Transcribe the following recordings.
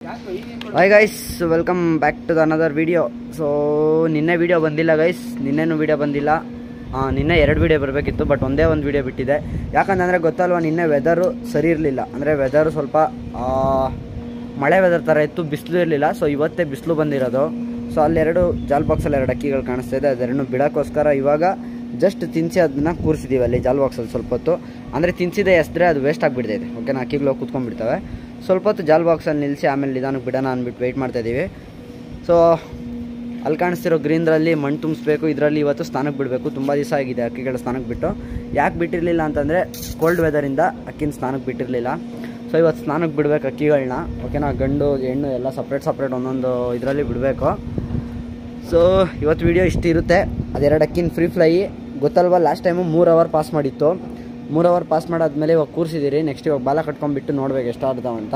hi guys welcome back to the another video so ನಿನ್ನೆ video ಬಂದಿಲ್ಲ guys ನಿನ್ನೆನೂ video ಬಂದಿಲ್ಲ ಆ, ನಿನ್ನೆ ಎರಡು ವಿಡಿಯೋ ಬರಬೇಕಿತ್ತು ಬಟ್ ಒಂದೇ ಒಂದು ವಿಡಿಯೋ ಬಿಟ್ಟಿದೆ ಯಾಕಂತಂದರೆ ಗೊತ್ತಲ್ವ ನಿನ್ನೆ ವೆದರು ಸರಿ ಇರಲಿಲ್ಲ ಅಂದರೆ ವೆದರು ಸ್ವಲ್ಪ ಆ, ಮಳೆ ವೆದರ್ ಥರ ಇತ್ತು ಬಿಸಿಲು ಇರಲಿಲ್ಲ ಸೊ ಇವತ್ತೇ ಬಿಸಿಲು ಬಂದಿರೋದು ಸೊ ಅಲ್ಲೆರಡು ಜಾಲ್ ಬಾಕ್ಸಲ್ಲಿ ಎರಡು ಅಕ್ಕಿಗಳು ಕಾಣಿಸ್ತಾ ಇದೆ ಅದೆರಡು ಬಿಡೋಕ್ಕೋಸ್ಕರ ಇವಾಗ ಜಸ್ಟ್ ತಿನ್ಸಿ ಅದನ್ನ ಕೂರಿಸಿದ್ದೀವಿ ಅಲ್ಲಿ ಜಾಲ್ ಬಾಕ್ಸಲ್ಲಿ ಸ್ವಲ್ಪ ಹೊತ್ತು ಅಂದರೆ ತಿನ್ಸಿದೆ ಎಸ್ದ್ರೆ ಅದು ವೇಸ್ಟ್ ಆಗಿಬಿಡ್ತೈತೆ ಓಕೆನಾ ಅಕ್ಕಿಗಳು ಹೋಗಿ ಕೂತ್ಕೊಂಡ್ಬಿಡ್ತವೆ ಸ್ವಲ್ಪ ಹೊತ್ತು ಜಾಲ್ ಬಾಕ್ಸಲ್ಲಿ ನಿಲ್ಲಿಸಿ ಆಮೇಲೆ ನಿಧಾನಕ್ಕೆ ಬಿಡೋಣ ಅಂದ್ಬಿಟ್ಟು ವೆಯ್ಟ್ ಮಾಡ್ತಾ ಇದ್ದೀವಿ ಸೊ ಅಲ್ಲಿ ಕಾಣಿಸ್ತಿರೋ ಗ್ರೀನ್ದ್ರಲ್ಲಿ ಮಣ್ಣು ತುಂಬಿಸ್ಬೇಕು ಇದರಲ್ಲಿ ಇವತ್ತು ಸ್ನಾನಕ್ಕೆ ಬಿಡಬೇಕು ತುಂಬ ದಿವಸ ಆಗಿದೆ ಅಕ್ಕಿಗಳ ಸ್ನಾನಕ್ಕೆ ಬಿಟ್ಟು ಯಾಕೆ ಬಿಟ್ಟಿರಲಿಲ್ಲ ಅಂತಂದರೆ ಕೋಲ್ಡ್ ವೆದರಿಂದ ಅಕ್ಕಿನ ಸ್ನಾನಕ್ಕೆ ಬಿಟ್ಟಿರಲಿಲ್ಲ ಸೊ ಇವತ್ತು ಸ್ನಾನಕ್ಕೆ ಬಿಡಬೇಕು ಅಕ್ಕಿಗಳನ್ನ ಓಕೆನಾ ಗಂಡು ಹೆಣ್ಣು ಎಲ್ಲ ಸಪ್ರೇಟ್ ಸಪ್ರೇಟ್ ಒಂದೊಂದು ಇದರಲ್ಲಿ ಬಿಡಬೇಕು ಸೊ ಇವತ್ತು ವಿಡಿಯೋ ಇಷ್ಟು ಇರುತ್ತೆ ಅದೆರಡು ಅಕ್ಕಿನ ಫ್ರೀ ಫ್ಲೈ ಗೊತ್ತಲ್ವಾ ಲಾಸ್ಟ್ ಟೈಮು ಮೂರು ಅವರ್ ಪಾಸ್ ಮಾಡಿತ್ತು ಮೂರು ಅವರ್ ಪಾಸ್ ಮಾಡಾದ್ಮೇಲೆ ಇವಾಗ ಕೂರಿಸಿದ್ದೀರಿ ನೆಕ್ಸ್ಟ್ ಇವಾಗ ಬಾಲ ಕಟ್ಕೊಂಡ್ಬಿಟ್ಟು ನೋಡ್ಬೇಕು ಎಷ್ಟು ಆಡ್ತಾವಂತ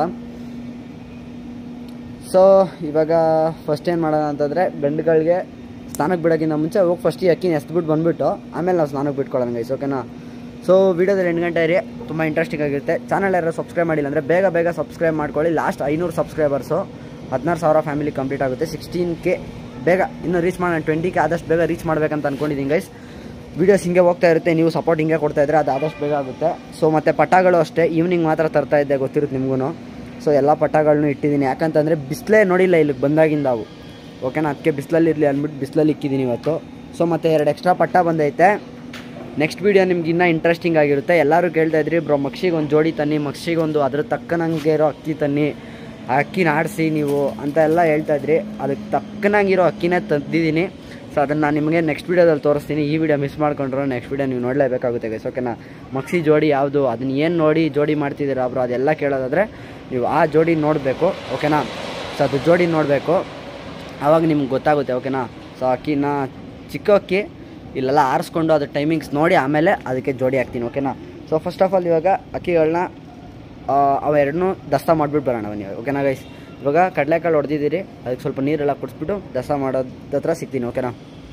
ಸೊ ಇವಾಗ ಫಸ್ಟ್ ಏನು ಮಾಡೋಣ ಅಂತಂದರೆ ಗಂಡುಗಳಿಗೆ ಸ್ನಾನಕ್ಕೆ ಬಿಡೋಕ್ಕಿಂತ ಮುಂಚೆ ಹೋಗಿ ಫಸ್ಟ್ ಈ ಅಕ್ಕಿನ ಎಸ್ಬಿಟ್ಟು ಬಂದುಬಿಟ್ಟು ಆಮೇಲೆ ನಾವು ಸ್ನಾನಕ್ಕೆ ಬಿಟ್ಕೊಳ್ಳೋಣ ಗೈಸ್ ಓಕೆನಾ ಸೊ ವೀಡಿಯೋದಲ್ಲಿ ಎಂಟು ಗಂಟೆ ಇರಿ ತುಂಬ ಇಂಟ್ರೆಸ್ಟಿಂಗ್ ಆಗಿರುತ್ತೆ ಚಾನಲ್ ಯಾರು ಸಬ್ಸ್ಕ್ರೈಬ್ ಮಾಡಿಲ್ಲ ಅಂದರೆ ಬೇಗ ಬೇಗ ಸಬ್ಸ್ಕ್ರೈಬ್ ಮಾಡ್ಕೊಳ್ಳಿ ಲಾಸ್ಟ್ ಐನೂರು ಸಬ್ಸ್ಕ್ರೈಬರ್ಸು ಹದಿನಾರು ಸಾವಿರ ಫ್ಯಾಮಿಲಿ ಕಂಪ್ಲೀಟ್ ಆಗುತ್ತೆ ಸಿಕ್ಸ್ಟೀನ್ ಕೆ ಬೇಗ ಇನ್ನೂ ರೀಚ್ ಮಾಡೋಣ ಟ್ವೆಂಟಿ ಕೆ ಆದಷ್ಟು ಬೇಗ ರೀಚ್ ಮಾಡ್ಬೇಕಂತ ಅಂದ್ಕೊಂಡಿದ್ದೀನಿ ಗೈಸ್ ವೀಡಿಯೋಸ್ ಹಿಂಗೆ ಹೋಗ್ತಾ ಇರುತ್ತೆ ನೀವು ಸಪೋರ್ಟ್ ಹಿಂಗೆ ಕೊಡ್ತಾ ಇದ್ರೆ ಅದು ಆದಷ್ಟು ಬೇಗ ಆಗುತ್ತೆ ಸೊ ಮತ್ತು ಪಟಾಗಳು ಅಷ್ಟೇ ಈವ್ನಿಂಗ್ ಮಾತ್ರ ತರ್ತಾ ಇದ್ದೆ ಗೊತ್ತಿರುತ್ತೆ ನಿಮಗೂ ಸೊ ಎಲ್ಲ ಪಟಾಗಳನ್ನೂ ಇಟ್ಟಿದ್ದೀನಿ ಯಾಕಂತಂದರೆ ಬಿಸಿಲೇ ನೋಡಿಲ್ಲ ಇಲ್ಲಿಗೆ ಬಂದಾಗಿಂದ ಅವು ಓಕೆನಾ ಅದಕ್ಕೆ ಬಿಸಿಲಲ್ಲಿ ಇರಲಿ ಅಂದ್ಬಿಟ್ಟು ಬಿಸಿಲಲ್ಲಿ ಇಕ್ಕಿದ್ದೀನಿ ಇವತ್ತು ಸೊ ಮತ್ತು ಎರಡು ಎಕ್ಸ್ಟ್ರಾ ಪಟ್ಟ ಬಂದೈತೆ ನೆಕ್ಸ್ಟ್ ವೀಡಿಯೋ ನಿಮ್ಗೆ ಇನ್ನೂ ಇಂಟ್ರೆಸ್ಟಿಂಗ್ ಆಗಿರುತ್ತೆ ಎಲ್ಲರೂ ಕೇಳ್ತಾ ಇದ್ರಿ ಬ್ರೋ ಮಕ್ಷಿಗೆ ಒಂದು ಜೋಡಿ ತನ್ನಿ ಮಕ್ಷಿಗೆ ಒಂದು ಅದ್ರ ತಕ್ಕನಂಗೆ ಇರೋ ಅಕ್ಕಿ ತನ್ನಿ ಆ ಅಕ್ಕಿನ ಆಡಿಸಿ ನೀವು ಅಂತ ಎಲ್ಲ ಹೇಳ್ತಾ ಇದ್ರಿ ಅದಕ್ಕೆ ತಕ್ಕನಾಗಿರೋ ಅಕ್ಕಿನೇ ತಂದಿದ್ದೀನಿ ಸೊ ಅದನ್ನು ನಾನು ನಿಮಗೆ ನೆಕ್ಸ್ಟ್ ವೀಡಿಯೋದಲ್ಲಿ ತೋರಿಸ್ತೀನಿ ಈ ವಿಡಿಯೋ ಮಿಸ್ ಮಾಡ್ಕೊಂಡ್ರೆ ನೆಕ್ಸ್ಟ್ ವೀಡಿಯೋ ನೀವು ನೋಡಲೇಬೇಕಾಗುತ್ತೆ ಗೈಸ್ ಓಕೆನಾ ಮಕ್ಸಿ ಜೋಡಿ ಯಾವುದು ಅದನ್ನ ಏನು ನೋಡಿ ಜೋಡಿ ಮಾಡ್ತಿದ್ದೀರಾ ಬ್ರೋ ಅದೆಲ್ಲ ಕೇಳೋದಾದರೆ ನೀವು ಆ ಜೋಡಿ ನೋಡಬೇಕು ಓಕೆನಾ ಸೊ ಅದು ಜೋಡಿ ನೋಡಬೇಕು ಆವಾಗ ನಿಮ್ಗೆ ಗೊತ್ತಾಗುತ್ತೆ ಓಕೆನಾ ಸೊ ಅಕ್ಕಿನ ಚಿಕ್ಕ ಅಕ್ಕಿ ಇಲ್ಲೆಲ್ಲ ಆರಿಸ್ಕೊಂಡು ಅದು ಟೈಮಿಂಗ್ಸ್ ನೋಡಿ ಆಮೇಲೆ ಅದಕ್ಕೆ ಜೋಡಿ ಹಾಕ್ತೀನಿ ಓಕೆನಾ ಸೊ ಫಸ್ಟ್ ಆಫ್ ಆಲ್ ಇವಾಗ ಅಕ್ಕಿಗಳನ್ನ ಅವೆರಡನ್ನೂ ದಸ್ತ ಮಾಡಿಬಿಟ್ಟು ಬರೋಣ ಬನ್ನಿ ಓಕೆನಾ ಗೈಸ್ ಇವಾಗ ಕಡಲೆಕಾಳು ಹೊಡೆದಿದ್ದೀರಿ ಅದಕ್ಕೆ ಸ್ವಲ್ಪ ನೀರೆಲ್ಲ ಕುಡಿಸ್ಬಿಟ್ಟು ದಸ್ತ ಮಾಡೋದ್ರ ಹತ್ರ ಸಿಗ್ತೀನಿ ಓಕೆನಾ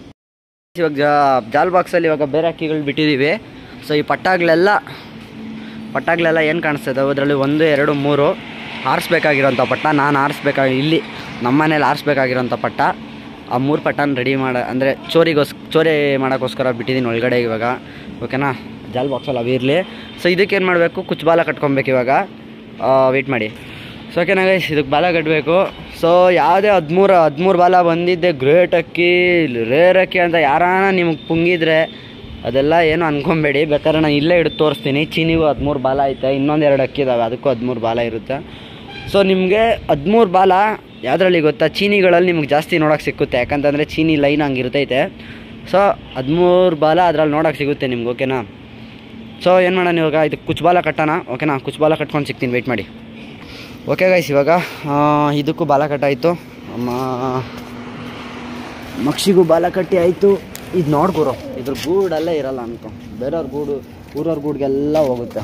ಇವಾಗ ಜಾ ಜಾಲ್ ಬಾಕ್ಸಲ್ಲಿ ಇವಾಗ ಬೇರೆ ಅಕ್ಕಿಗಳು ಬಿಟ್ಟಿದ್ದೀವಿ ಸೊ ಈ ಪಟ್ಟಾಗಳೆಲ್ಲ ಪಟ್ಟಾಗಳೆಲ್ಲ ಏನು ಕಾಣಿಸ್ತಾ ಇದ್ದಾವೆ ಅದರಲ್ಲಿ ಒಂದು ಎರಡು ಮೂರು ಆರಿಸ್ಬೇಕಾಗಿರೋಂಥ ಪಟ್ಟ ನಾನು ಆರಿಸ್ಬೇಕಾಗಿ ಇಲ್ಲಿ ನಮ್ಮ ಮನೇಲಿ ಆರಿಸ್ಬೇಕಾಗಿರೋಂಥ ಪಟ್ಟ ಆ ಮೂರು ಪಟ್ಟನ ರೆಡಿ ಮಾಡ ಅಂದರೆ ಚೋರಿಗೋಸ್ ಚೋರಿ ಮಾಡೋಕ್ಕೋಸ್ಕರ ಬಿಟ್ಟಿದ್ದೀನಿ ಒಳಗಡೆ ಇವಾಗ ಓಕೆನಾ ಜಾಲ್ ಬಾಕ್ಸಲ್ಲಿ ಅವು ಇರಲಿ ಸೊ ಇದಕ್ಕೆ ಏನು ಮಾಡಬೇಕು ಕುಚ್ಚು ಕಟ್ಕೊಬೇಕು ಇವಾಗ ವೆಯ್ಟ್ ಮಾಡಿ ಸೊ ಓಕೆನಾ ಗೈಸ್ ಇದಕ್ಕೆ ಬಾಲ ಕಟ್ಟಬೇಕು ಸೊ ಯಾವುದೇ ಹದಿಮೂರು ಹದಿಮೂರು ಬಾಲ ಬಂದಿದ್ದೆ ಗ್ರೇಟ್ ಅಕ್ಕಿ ರೇರ್ ಅಕ್ಕಿ ಅಂತ ಯಾರಾನ ನಿಮಗೆ ಪುಂಗಿದ್ರೆ ಅದೆಲ್ಲ ಏನು ಅನ್ಕೊಬೇಡಿ ಬೇಕಾದ್ರೆ ನಾನು ಇಲ್ಲೇ ಹಿಡಿದು ತೋರಿಸ್ತೀನಿ ಚೀನಿಗೂ ಹದಿಮೂರು ಬಾಲ ಐತೆ ಇನ್ನೊಂದು ಎರಡು ಅಕ್ಕಿ ಇದಾವೆ ಅದಕ್ಕೂ ಹದಿಮೂರು ಬಾಲ ಇರುತ್ತೆ ಸೊ ನಿಮಗೆ ಹದಿಮೂರು ಬಾಲ ಯಾವುದ್ರಲ್ಲಿ ಗೊತ್ತಾ ಚೀನಿಗಳಲ್ಲಿ ನಿಮ್ಗೆ ಜಾಸ್ತಿ ನೋಡೋಕೆ ಸಿಕ್ಕುತ್ತೆ ಯಾಕಂತಂದರೆ ಚೀನಿ ಲೈನ್ ಹಂಗೆ ಇರ್ತೈತೆ ಸೊ ಹದಿಮೂರು ಬಾಲ ಅದ್ರಲ್ಲಿ ನೋಡೋಕೆ ಸಿಗುತ್ತೆ ನಿಮ್ಗೆ ಓಕೆನಾ ಸೊ ಏನು ಮಾಡೋಣ ಇವಾಗ ಇದು ಕುಚ್ಬಾಲ ಕಟ್ಟೋಣ ಓಕೆನಾ ಕುಚ್ಬಾಲ ಕಟ್ಕೊಂಡು ಸಿಗ್ತೀನಿ ವೆಯ್ಟ್ ಮಾಡಿ ಓಕೆ ಗೈಸ್ ಇವಾಗ ಆ, ಇದಕ್ಕೂ ಬಾಲ ಕಟ್ಟಾಯಿತು ಅಮ್ಮ ಮಕ್ಷಿಗೂ ಬಾಲ ಕಟ್ಟಿ ಆಯಿತು ಇದು ನೋಡ್ಕೊರು ಇದ್ರ ಗೂಡಲ್ಲೇ ಇರಲ್ಲ ಅನ್ಕೊ ಬೇರೆಯವ್ರ ಗೂಡು ಊರವ್ರ ಗೂಡ್ಗೆಲ್ಲ ಹೋಗುತ್ತೆ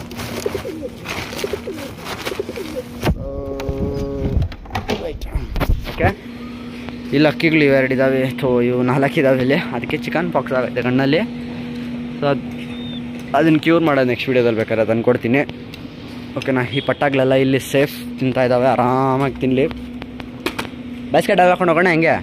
ಓಕೆ ಇಲ್ಲಿ ಅಕ್ಕಿಗಳು ಇವೆರಡು ಇದ್ದಾವೆ ಥೋ ಇವು ನಾಲ್ಕು ಇದ್ದಾವೆ ಇಲ್ಲಿ ಅದಕ್ಕೆ ಚಿಕನ್ ಪಾಕ್ಸ್ ಆಗುತ್ತೆ ಕಣ್ಣಲ್ಲಿ ಸೊ ಅದು ಅದನ್ನು ಕ್ಯೂರ್ ಮಾಡೋದು ನೆಕ್ಸ್ಟ್ ವೀಡಿಯೋದಲ್ಲಿ ಬೇಕಾದ್ರೆ ಅದನ್ನು ಕೊಡ್ತೀನಿ ಓಕೆನಾ ಈ ಪಟ್ಟಾಗಳೆಲ್ಲ ಇಲ್ಲಿ ಸೇಫ್ ತಿಂತಾ ಇದ್ದಾವೆ ಆರಾಮಾಗಿ ತಿನ್ನಲಿ ಬ್ಯಾಸ್ಕೆಟ್ ಹಾಕೊಂಡು ಹೋಗೋಣ ಹೆಂಗೆ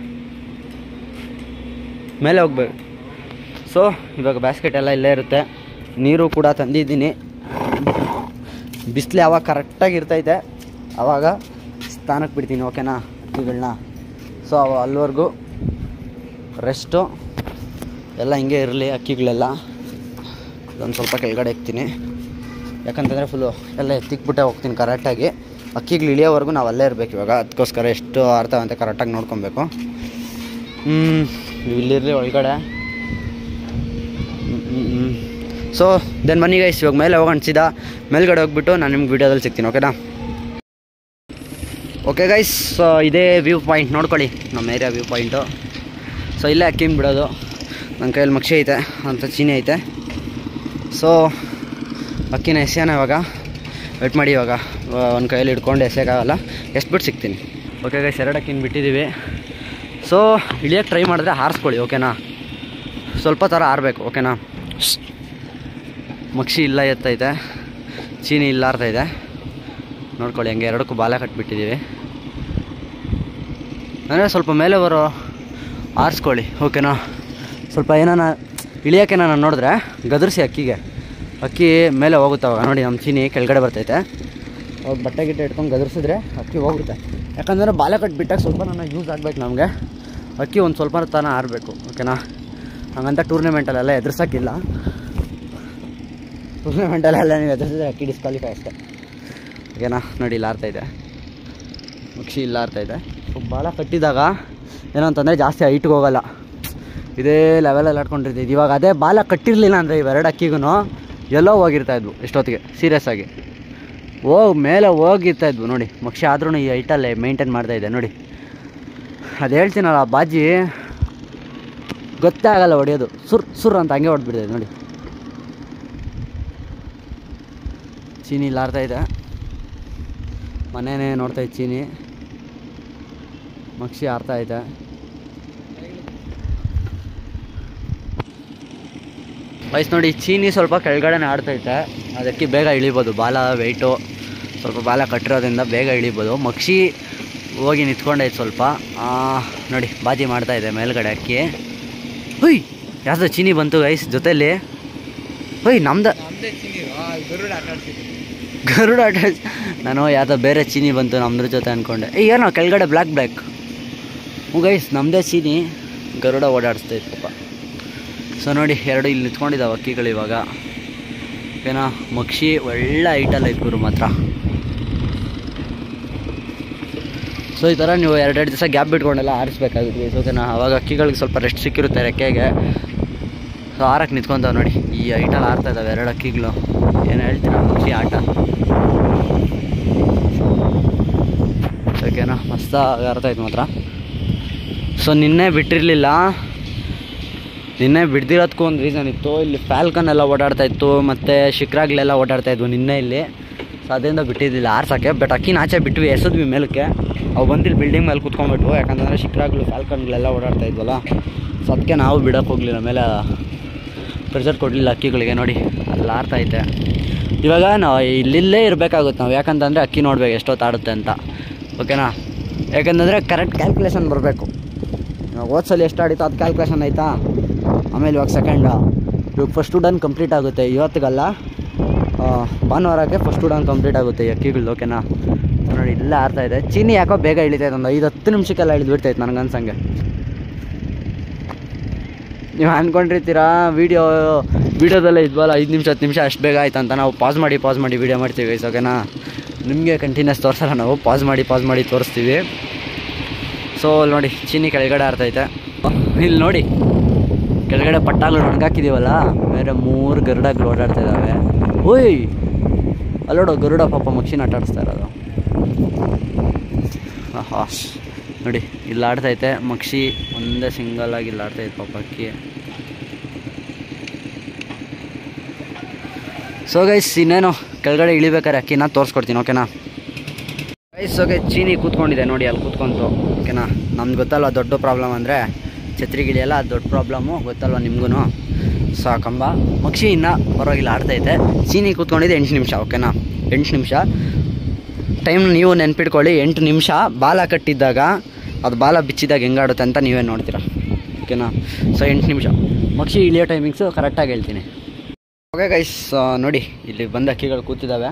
ಮೇಲೆ ಹೋಗ್ಬೇಕು ಸೊ ಇವಾಗ ಬ್ಯಾಸ್ಕೆಟ್ ಎಲ್ಲ ಇಲ್ಲೇ ಇರುತ್ತೆ ನೀರು ಕೂಡ ತಂದಿದ್ದೀನಿ ಬಿಸಿಲು ಯಾವಾಗ ಕರೆಕ್ಟಾಗಿ ಇರ್ತೈತೆ ಆವಾಗ ಸ್ಥಾನಕ್ಕೆ ಬಿಡ್ತೀನಿ ಓಕೆನಾ ಅಕ್ಕಿಗಳನ್ನ ಸೊ ಅವು ಅಲ್ಲಿವರೆಗೂ ರೆಸ್ಟು ಎಲ್ಲ ಹಿಂಗೆ ಇರಲಿ ಅಕ್ಕಿಗಳೆಲ್ಲ ಇದೊಂದು ಸ್ವಲ್ಪ ಕೆಳಗಡೆ ಇಕ್ತೀನಿ ಯಾಕಂತಂದರೆ ಫುಲ್ಲು ಎಲ್ಲ ಎತ್ತಿಕ್ಬಿಟ್ಟೆ ಹೋಗ್ತೀನಿ ಕರೆಕ್ಟಾಗಿ ಅಕ್ಕಿಗಳು ಇಳಿಯೋವರೆಗೂ ನಾವು ಅಲ್ಲೇ ಇರಬೇಕು ಇವಾಗ ಅದಕ್ಕೋಸ್ಕರ ಎಷ್ಟು ಆಡ್ತಾವೆ ಅಂತ ಕರೆಕ್ಟಾಗಿ ನೋಡ್ಕೊಬೇಕು ಹ್ಞೂ ಇಲ್ಲಿರಲಿ ಒಳಗಡೆ ಸೊ ದೆನ್ ಬನ್ನಿ ಗೈಸ್ ಇವಾಗ ಮೇಲೆ ಹೋಗೋಣ ಸೀದಾ ಮೇಲ್ಗಡೆ ಹೋಗ್ಬಿಟ್ಟು ನಾನು ನಿಮ್ಗೆ ವೀಡಿಯೋದಲ್ಲಿ ಸಿಗ್ತೀನಿ ಓಕೆನಾ ಓಕೆ ಗೈಸ್ ಸೊ ಇದೇ ವ್ಯೂ ಪಾಯಿಂಟ್ ನೋಡ್ಕೊಳ್ಳಿ ನಮ್ಮ ಏರಿಯಾ ವ್ಯೂ ಪಾಯಿಂಟು ಸೊ ಇಲ್ಲೇ ಅಕ್ಕಿನ ಬಿಡೋದು ನನ್ನ ಕೈಯಲ್ಲಿ ಮಕ್ಷಿ ಐತೆ ಅಂತ ಚೀನಿ ಐತೆ ಸೊ ಅಕ್ಕಿನ ಎಸೆಯೋಣ ಇವಾಗ ವೆಯ್ಟ್ ಮಾಡಿ ಇವಾಗ ಒಂದು ಕೈಯಲ್ಲಿ ಹಿಡ್ಕೊಂಡು ಎಸೆಯೋಕ್ಕಾಗಲ್ಲ ಎಷ್ಟು ಬಿಟ್ಟು ಸಿಗ್ತೀನಿ ಓಕೆ ಗೈಸ್ ಎರಡು ಅಕ್ಕಿನ ಬಿಟ್ಟಿದ್ದೀವಿ ಸೊ ಇಳಿಯೋಕ್ಕೆ ಟ್ರೈ ಮಾಡಿದ್ರೆ ಹಾರಿಸ್ಕೊಳ್ಳಿ ಓಕೆನಾ ಸ್ವಲ್ಪ ಥರ ಆರಬೇಕು ಓಕೆನಾ ಮಕ್ಷಿ ಇಲ್ಲ ಎತ್ತೈತೆ ಚೀನಿ ಇಲ್ಲಾರ್ತಾ ಇದೆ ನೋಡ್ಕೊಳ್ಳಿ ಹಂಗೆ ಎರಡಕ್ಕೂ ಬಾಲ ಕಟ್ಬಿಟ್ಟಿದ್ದೀವಿ ಅಂದರೆ ಸ್ವಲ್ಪ ಮೇಲೆ ಬರೋ ಆರಿಸ್ಕೊಳ್ಳಿ ಓಕೆನಾ ಸ್ವಲ್ಪ ಏನಾನ ಇಳಿಯೋಕೆ ನಾನು ನೋಡಿದ್ರೆ ಗದರಿಸಿ ಅಕ್ಕಿಗೆ ಅಕ್ಕಿ ಮೇಲೆ ಹೋಗುತ್ತೆ ಅವಾಗ ನೋಡಿ ನಮ್ಮ ಚೀನಿ ಕೆಳಗಡೆ ಬರ್ತೈತೆ ಅವಾಗ ಬಟ್ಟೆ ಗಿಟ್ಟೆ ಇಟ್ಕೊಂಡು ಗದರಿಸಿದ್ರೆ ಅಕ್ಕಿ ಹೋಗುತ್ತೆ ಯಾಕಂದರೆ ಬಾಲ ಕಟ್ ಬಿಟ್ಟಾಗ ಸ್ವಲ್ಪ ನನ್ನ ಯೂಸ್ ಆಗ್ಬೇಕು ನಮಗೆ ಅಕ್ಕಿ ಒಂದು ಸ್ವಲ್ಪ ತಾನ ಆರಬೇಕು ಓಕೆನಾ ಹಂಗಂತ ಟೂರ್ನಮೆಂಟಲ್ಲೆಲ್ಲ ಎದುರ್ಸೋಕ್ಕಿಲ್ಲ ಟೂರ್ನಮೆಂಟಲ್ಲೆಲ್ಲ ನೀವು ಎದುರಿಸಿದ್ರೆ ಅಕ್ಕಿ ಡಿಸ್ಕ್ವಾಲಿಫೈ ಅಷ್ಟೇ ಓಕೆನಾ ನೋಡಿ ಇಲ್ಲಿ ಆರ್ತಾ ಇದೆ ಪಕ್ಷಿ ಇಲ್ಲ ಆರ್ತಾ ಇದೆ ಸೊ ಭಾಳ ಕಟ್ಟಿದಾಗ ಏನೋ ಅಂತಂದರೆ ಜಾಸ್ತಿ ಹೈಟ್ಗೆ ಹೋಗಲ್ಲ ಇದೇ ಲೆವೆಲಲ್ಲಿ ಆಡ್ಕೊಂಡಿರ್ತಿದ್ದು ಇವಾಗ ಅದೇ ಬಾಲ ಕಟ್ಟಿರಲಿಲ್ಲ ಅಂದರೆ ಇವೆರಡು ಅಕ್ಕಿಗೂ ಎಲ್ಲೋ ಹೋಗಿರ್ತಾ ಇದ್ವು ಇಷ್ಟೊತ್ತಿಗೆ ಸೀರಿಯಸ್ ಆಗಿ ಹೋಗಿ ಮೇಲೆ ಹೋಗಿರ್ತಾ ಇದ್ವು ನೋಡಿ ಮಕ್ಷಿ ಆದ್ರೂ ಈ ಹೈಟಲ್ಲೇ ಮೇಂಟೈನ್ ಮಾಡ್ತಾ ಇದೆ ನೋಡಿ ಅದು ಹೇಳ್ತೀನಲ್ಲ ಆ ಬಾಜಿ ಗೊತ್ತೇ ಆಗಲ್ಲ ಹೊಡೆಯೋದು ಸುರ್ ಸುರ್ ಅಂತ ಹಂಗೆ ಹೊಡೆದ್ಬಿಡ್ತದೆ ನೋಡಿ ಚೀನಿ ಇಲ್ಲಿ ಆಡ್ತಾ ಇದೆ ಮನೇನೇ ನೋಡ್ತಾ ಇತ್ತು ಚೀನಿ ಮಕ್ಷಿ ಆಡ್ತಾ ಐತೆ ವಯಸ್ಸು ನೋಡಿ ಚೀನಿ ಸ್ವಲ್ಪ ಕೆಳಗಡೆನೇ ಆಡ್ತೈತೆ ಅದಕ್ಕೆ ಬೇಗ ಇಳಿಬೋದು ಬಾಲ ವೆಯ್ಟು ಸ್ವಲ್ಪ ಬಾಲ ಕಟ್ಟಿರೋದ್ರಿಂದ ಬೇಗ ಇಳಿಬೋದು ಮಕ್ಷಿ ಹೋಗಿ ನಿಂತ್ಕೊಂಡೈತೆ ಸ್ವಲ್ಪ ಆ, ನೋಡಿ ಬಾಜಿ ಮಾಡ್ತಾ ಇದೆ ಮೇಲ್ಗಡೆ ಅಕ್ಕಿ ಹುಯ್ ಯಾರ್ದೋ ಚೀನಿ ಬಂತು ಗೈಸ್ ಜೊತೆಲಿ ಹುಯ್ ನಮ್ದು ಗರುಡ ಆಟ ನಾನು ಯಾವ್ದೋ ಬೇರೆ ಚೀನಿ ಬಂತು ನಮ್ದ್ರ ಜೊತೆ ಅಂದ್ಕೊಂಡೆ ಏ ಏನೋ ಕೆಳಗಡೆ ಬ್ಲ್ಯಾಕ್ ಬ್ಲ್ಯಾಕ್ ಹ್ಞೂ ಗೈಸ್ ನಮ್ಮದೇ ಚೀನಿ ಗರುಡ ಓಡಾಡಿಸ್ತಾ ಇತ್ತು ಪಾಪ ಸೊ ನೋಡಿ ಎರಡು ಇಲ್ಲಿ ನಿಂತ್ಕೊಂಡಿದ್ದಾವೆ ಅಕ್ಕಿಗಳು ಇವಾಗ ಏನೋ ಮಕ್ಷಿ ಒಳ್ಳೆ ಐಟಲ್ಲ ಇತ್ತು ಗುರು ಮಾತ್ರ ಸೊ ಈ ಥರ ನೀವು ಎರಡೆರಡು ದಿವಸ ಗ್ಯಾಪ್ ಬಿಟ್ಕೊಂಡೆಲ್ಲ ಆರಿಸ್ಬೇಕಾಗುತ್ತೆ ಸೊ ಓಕೆನಾ ಅವಾಗ ಅಕ್ಕಿಗಳಿಗೆ ಸ್ವಲ್ಪ ರೆಸ್ಟ್ ಸಿಕ್ಕಿರುತ್ತೆ ರೆಕ್ಕೆಗೆ ಸೊ ಆರಕ್ಕೆ ನಿಂತ್ಕೊಂತಾವೆ ನೋಡಿ ಈ ಐಟಲ್ಲಿ ಆಡ್ತಾ ಇದ್ದಾವೆ ಎರಡು ಅಕ್ಕಿಗಳು ಏನು ಹೇಳ್ತೀರಾ ಖುಷಿ ಆಟ ಓಕೆನಾ ಮಸ್ತಾಗಿ ಆಡ್ತಾ ಇತ್ತು ಮಾತ್ರ ಸೊ ನಿನ್ನೆ ಬಿಟ್ಟಿರಲಿಲ್ಲ ನಿನ್ನೆ ಬಿಡ್ದಿರೋದಕ್ಕೂ ಒಂದು ರೀಸನ್ ಇತ್ತು ಇಲ್ಲಿ ಫ್ಯಾಲ್ಕನ್ ಎಲ್ಲ ಓಡಾಡ್ತಾ ಇತ್ತು ಮತ್ತು ಶಿಕ್ರಾಗ್ಲೆಲ್ಲ ಓಡಾಡ್ತಾ ಇದ್ವು ನಿನ್ನೆ ಇಲ್ಲಿ ಸೊ ಅದರಿಂದ ಬಿಟ್ಟಿದ್ದಿಲ್ಲ ಆರ್ಸೋಕ್ಕೆ ಬಟ್ ಅಕ್ಕಿನ ಆಚೆ ಬಿಟ್ವಿ ಎಸದ್ವಿ ಮೇಲಕ್ಕೆ ಅವು ಬಂದಿಲ್ಲಿ ಬಿಲ್ಡಿಂಗ್ ಮೇಲೆ ಕುತ್ಕೊಂಡ್ಬಿಟ್ವು ಯಾಕಂತಂದರೆ ಶಿಕ್ರಾಗ್ಲು ಫ್ಯಾಲ್ಕನ್ಗಳೆಲ್ಲ ಓಡಾಡ್ತಾ ಇದ್ವಲ್ಲ ಸೊ ಅದಕ್ಕೆ ನಾವು ಬಿಡೋಕೆ ಹೋಗಲಿಲ್ಲ ಮೇಲೆ ಪ್ರೆಷರ್ ಕೊಡಲಿಲ್ಲ ಅಕ್ಕಿಗಳಿಗೆ ನೋಡಿ ಅಲ್ಲಿ ಆಡ್ತಾ ಐತೆ ಇವಾಗ ನಾವು ಇಲ್ಲಿಲ್ಲೇ ಇರಬೇಕಾಗುತ್ತೆ ನಾವು ಯಾಕಂತಂದರೆ ಅಕ್ಕಿ ನೋಡ್ಬೇಕು ಎಷ್ಟೊತ್ತು ಆಡುತ್ತೆ ಅಂತ ಓಕೆನಾ ಯಾಕಂತಂದರೆ ಕರೆಕ್ಟ್ ಕ್ಯಾಲ್ಕುಲೇಷನ್ ಬರಬೇಕು ಇವಾಗ ಹೋದ್ಸಲ ಎಷ್ಟು ಆಡಿತ್ತು ಅದು ಕ್ಯಾಲ್ಕುಲೇಷನ್ ಆಯಿತಾ ಆಮೇಲೆ ಇವಾಗ ಸೆಕೆಂಡ್ ಇವಾಗ ಫಸ್ಟ್ ಡನ್ ಕಂಪ್ಲೀಟ್ ಆಗುತ್ತೆ ಇವತ್ತಿಗಲ್ಲ ಆ, ಭಾನುವಾರಕ್ಕೆ ಫಸ್ಟ್ ಡನ್ ಕಂಪ್ಲೀಟ್ ಆಗುತ್ತೆ ಈ ಅಕ್ಕಿಗಳು ಓಕೆನಾ ಸೊ ನೋಡಿ ಇಲ್ಲೇ ಆಡ್ತಾ ಇದೆ ಚೀನಿ ಯಾಕೋ ಬೇಗ ಇಳಿತೈತೆ ಒಂದು ಐದು ಹತ್ತು ನಿಮಿಷಕ್ಕೆಲ್ಲ ಇಳಿದು ಬಿಡ್ತೈತೆ ನನಗನ್ಸಂಗೆ ನೀವು ಅಂದ್ಕೊಂಡಿರ್ತೀರಾ ವೀಡಿಯೋ ವೀಡಿಯೋದಲ್ಲೇ ಇದ್ವಲ್ಲ ಐದು ನಿಮಿಷ ಹತ್ತು ನಿಮಿಷ ಅಷ್ಟು ಬೇಗ ಆಯ್ತು ಅಂತ ನಾವು ಪಾಸ್ ಮಾಡಿ ಪಾಸ್ ಮಾಡಿ ವೀಡಿಯೋ ಮಾಡ್ತೀವಿ ಗೈಸ್ ಓಕೆನಾ ನಿಮಗೆ ಕಂಟಿನ್ಯೂಸ್ ತೋರಿಸಲ್ಲ ನಾವು ಪಾಸ್ ಮಾಡಿ ಪಾಸ್ ಮಾಡಿ ತೋರಿಸ್ತೀವಿ ಸೊ ಅಲ್ಲಿ ನೋಡಿ ಚೀನಿ ಕೆಳಗಡೆ ಆಡ್ತೈತೆ ಇಲ್ಲಿ ನೋಡಿ ಕೆಳಗಡೆ ಪಟ್ಟಾಗಳು ಒಣಗಾಕಿದ್ದೀವಲ್ಲ ಬೇರೆ ಮೂರು ಗರುಡಗಳು ಓಡಾಡ್ತಾ ಇದ್ದಾವೆ ಓಯ್ ಅಲ್ಲೋಡು ಗರುಡ ಪಾಪ ಮಕ್ಷಿನ ಆಟ ಆಡಿಸ್ತಾ ಇರೋದು ಆಹಾ ನೋಡಿ ಇಲ್ಲಿ ಆಡ್ತೈತೆ ಮಕ್ಷಿ ಒಂದೇ ಸಿಂಗಲ್ ಆಗಿ ಇಲ್ಲಿ ಆಡ್ತೈತೆ ಪಾಪ ಅಕ್ಕಿ ಸೊ ಗೈಸ್ ಇನ್ನೇನು ಕೆಳಗಡೆ ಇಳಿಬೇಕಾರೆ ಅಕ್ಕಿನ ತೋರಿಸ್ಕೊಡ್ತೀನಿ ಓಕೆನಾ ಗೈಸ್ ಓಕೆ ಚೀನಿ ಕೂತ್ಕೊಂಡಿದೆ ನೋಡಿ ಅಲ್ಲಿ ಕೂತ್ಕೊಂತು ಓಕೆನಾ ನಮ್ಗೆ ಗೊತ್ತಲ್ವ ದೊಡ್ಡ ಪ್ರಾಬ್ಲಮ್ ಅಂದರೆ ಛತ್ರಿ ಗಿಳಿಯಲ್ಲ ಅದು ದೊಡ್ಡ ಪ್ರಾಬ್ಲಮ್ಮು ಗೊತ್ತಲ್ವ ನಿಮ್ಗೂ ಸೊ ಆ ಕಂಬ ಮಕ್ಷಿ ಇನ್ನು ಪರವಾಗಿಲ್ಲ ಆಡ್ತೈತೆ ಚೀನಿ ಕೂತ್ಕೊಂಡಿದೆ ಎಂಟು ನಿಮಿಷ ಓಕೆನಾ ಎಂಟು ನಿಮಿಷ ಟೈಮ್ ನೀವು ನೆನ್ಪಿಟ್ಕೊಳ್ಳಿ ಎಂಟು ನಿಮಿಷ ಬಾಲ ಕಟ್ಟಿದ್ದಾಗ ಅದು ಬಾಲ ಬಿಚ್ಚಿದಾಗ ಹೆಂಗಾಡುತ್ತೆ ಅಂತ ನೀವೇ ನೋಡ್ತೀರಾ ಓಕೆನಾ ಸೊ ಎಂಟು ನಿಮಿಷ ಮಕ್ಷಿ ಇಳಿಯೋ ಟೈಮಿಂಗ್ಸು ಕರೆಕ್ಟಾಗಿ ಹೇಳ್ತೀನಿ ಓಕೆ ಗೈಸ್ ನೋಡಿ ಇಲ್ಲಿ ಬಂದ ಅಕ್ಕಿಗಳು ಕೂತಿದ್ದಾವೆ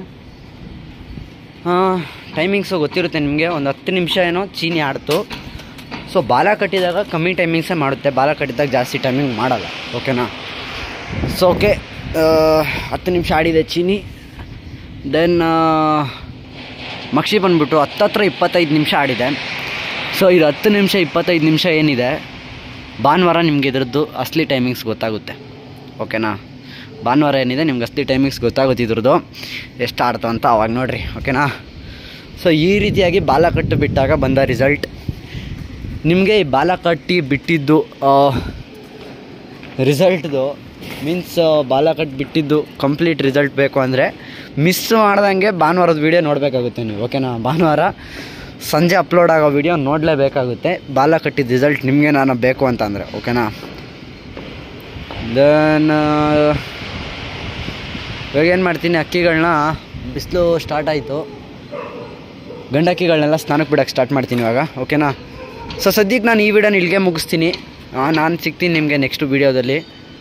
ಟೈಮಿಂಗ್ಸು ಗೊತ್ತಿರುತ್ತೆ ನಿಮಗೆ ಒಂದು ಹತ್ತು ನಿಮಿಷ ಏನೋ ಚೀನಿ ಆಡ್ತು ಸೊ ಬಾಲ ಕಟ್ಟಿದಾಗ ಕಮ್ಮಿ ಟೈಮಿಂಗ್ಸೇ ಮಾಡುತ್ತೆ ಬಾಲ ಕಟ್ಟಿದಾಗ ಜಾಸ್ತಿ ಟೈಮಿಂಗ್ ಮಾಡಲ್ಲ ಓಕೆನಾ ಸೊ ಓಕೆ ಹತ್ತು ನಿಮಿಷ ಆಡಿದೆ ಚೀನಿ ದೆನ್ ಮಕ್ಷಿ ಬಂದ್ಬಿಟ್ಟು ಹತ್ತತ್ರ ಇಪ್ಪತ್ತೈದು ನಿಮಿಷ ಆಡಿದೆ ಸೊ ಇದು ಹತ್ತು ನಿಮಿಷ ಇಪ್ಪತ್ತೈದು ನಿಮಿಷ ಏನಿದೆ ಭಾನುವಾರ ನಿಮ್ಗೆ ಇದ್ರದ್ದು ಅಸಲಿ ಟೈಮಿಂಗ್ಸ್ ಗೊತ್ತಾಗುತ್ತೆ ಓಕೆನಾ ಭಾನುವಾರ ಏನಿದೆ ನಿಮ್ಗೆ ಅಸಲಿ ಟೈಮಿಂಗ್ಸ್ ಗೊತ್ತಾಗುತ್ತೆ ಇದ್ರದ್ದು ಎಷ್ಟು ಆಡ್ತಾವ ಅಂತ ಅವಾಗ ನೋಡ್ರಿ ಓಕೆನಾ ಸೊ ಈ ರೀತಿಯಾಗಿ ಬಾಲ ಕಟ್ಟು ಬಿಟ್ಟಾಗ ಬಂದ ರಿಸಲ್ಟ್ ನಿಮಗೆ ಈ ಬಾಲ ಕಟ್ಟಿ ಬಿಟ್ಟಿದ್ದು ರಿಸಲ್ಟ್ದು ಮೀನ್ಸ್ ಬಾಲ ಕಟ್ ಬಿಟ್ಟಿದ್ದು ಕಂಪ್ಲೀಟ್ ರಿಸಲ್ಟ್ ಬೇಕು ಅಂದರೆ ಮಿಸ್ ಮಾಡ್ದಂಗೆ ಭಾನುವಾರದ ವೀಡಿಯೋ ನೋಡಬೇಕಾಗುತ್ತೆ ನೀವು ಓಕೆನಾ ಭಾನುವಾರ ಸಂಜೆ ಅಪ್ಲೋಡ್ ಆಗೋ ವೀಡಿಯೋ ನೋಡಲೇಬೇಕಾಗುತ್ತೆ ಬಾಲ ಕಟ್ಟಿದ ರಿಸಲ್ಟ್ ನಿಮಗೆ ನಾನು ಬೇಕು ಅಂತ ಅಂದರೆ ಓಕೆನಾ ದೆನ್ ಇವಾಗ ಏನು ಮಾಡ್ತೀನಿ ಅಕ್ಕಿಗಳನ್ನ ಬಿಸಿಲು ಸ್ಟಾರ್ಟ್ ಆಯಿತು ಗಂಡಕ್ಕಿಗಳನ್ನೆಲ್ಲ ಸ್ನಾನಕ್ಕೆ ಬಿಡೋಕ್ಕೆ ಸ್ಟಾರ್ಟ್ ಮಾಡ್ತೀನಿ ಇವಾಗ ಓಕೆನಾ ಸೊ ಸದ್ಯಕ್ಕೆ ನಾನು ಈ ವಿಡಿಯೋನ ಇಲ್ಲಿಗೆ ಮುಗಿಸ್ತೀನಿ ನಾನು ಸಿಗ್ತೀನಿ ನಿಮಗೆ ನೆಕ್ಸ್ಟ್ ವೀಡಿಯೋದಲ್ಲಿ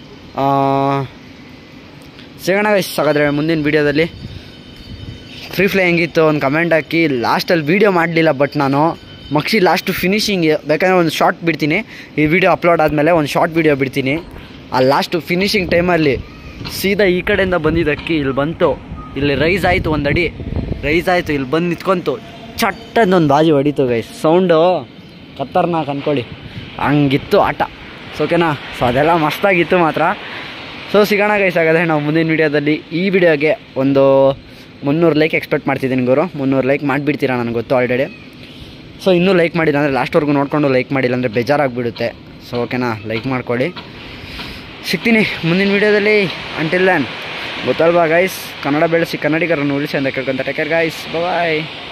ಸಿಗೋಣ ಗೈಸ್ ಹಾಗಾದರೆ ಮುಂದಿನ ವೀಡಿಯೋದಲ್ಲಿ ಫ್ರೀ ಫ್ಲೈ ಹೆಂಗಿತ್ತು ಒಂದು ಕಮೆಂಟ್ ಹಾಕಿ ಲಾಸ್ಟಲ್ಲಿ ವೀಡಿಯೋ ಮಾಡಲಿಲ್ಲ ಬಟ್ ನಾನು ಮಕ್ಷಿ ಲಾಸ್ಟು ಫಿನಿಶಿಂಗ್ ಬೇಕಾದ್ರೆ ಒಂದು ಶಾರ್ಟ್ ಬಿಡ್ತೀನಿ ಈ ವಿಡಿಯೋ ಅಪ್ಲೋಡ್ ಆದಮೇಲೆ ಒಂದು ಶಾರ್ಟ್ ವಿಡಿಯೋ ಬಿಡ್ತೀನಿ ಆ ಲಾಸ್ಟು ಫಿನಿಶಿಂಗ್ ಟೈಮಲ್ಲಿ ಸೀದಾ ಈ ಕಡೆಯಿಂದ ಬಂದಿದ್ದ ಅಕ್ಕಿ ಇಲ್ಲಿ ಬಂತು ಇಲ್ಲಿ ರೈಸ್ ಆಯಿತು ಒಂದು ಅಡಿ ರೈಸ್ ಆಯಿತು ಇಲ್ಲಿ ಬಂದು ನಿಂತ್ಕೊಂತು ಚಟ್ಟಂದು ಒಂದು ಬಾಜಿ ಹೊಡಿತು ಗೈಸ್ ಸೌಂಡು ಖತರ್ನಾಕ್ ಅಂದ್ಕೊಳ್ಳಿ ಹಂಗಿತ್ತು ಆಟ ಸೊ ಓಕೆನಾ ಸೊ ಅದೆಲ್ಲ ಮಸ್ತಾಗಿತ್ತು ಮಾತ್ರ ಸೊ ಸಿಗೋಣ ಗೈಸ್ ಹಾಗಾದರೆ ನಾವು ಮುಂದಿನ ವೀಡಿಯೋದಲ್ಲಿ ಈ ವಿಡಿಯೋಗೆ ಒಂದು ಮುನ್ನೂರು ಲೈಕ್ ಎಕ್ಸ್ಪೆಕ್ಟ್ ಮಾಡ್ತಿದ್ದೀನಿ ಗುರು ಮುನ್ನೂರು ಲೈಕ್ ಮಾಡಿಬಿಡ್ತೀರಾ ನನಗೆ ಗೊತ್ತು ಆಲ್ರೆಡಿ ಸೊ ಇನ್ನೂ ಲೈಕ್ ಮಾಡಿಲ್ಲ ಅಂದರೆ ಲಾಸ್ಟ್ವರೆಗೂ ನೋಡಿಕೊಂಡು ಲೈಕ್ ಮಾಡಿಲ್ಲ ಅಂದರೆ ಬೇಜಾರಾಗಿಬಿಡುತ್ತೆ ಸೊ ಓಕೆನಾ ಲೈಕ್ ಮಾಡ್ಕೊಳ್ಳಿ ಸಿಗ್ತೀನಿ ಮುಂದಿನ ವೀಡಿಯೋದಲ್ಲಿ ಅಂಟಿಲ್ ದ್ಯಾನ್ ಗೊತ್ತಲ್ವಾ ಗೈಸ್ ಕನ್ನಡ ಬೆಳೆಸಿ ಕನ್ನಡಿಗರನ್ನು ಉಳಿಸಿ ಅಂತ ಕೇಳ್ಕೊಂತ ಟೇಕರ್ ಗೈಸ್ ಬಾಯ್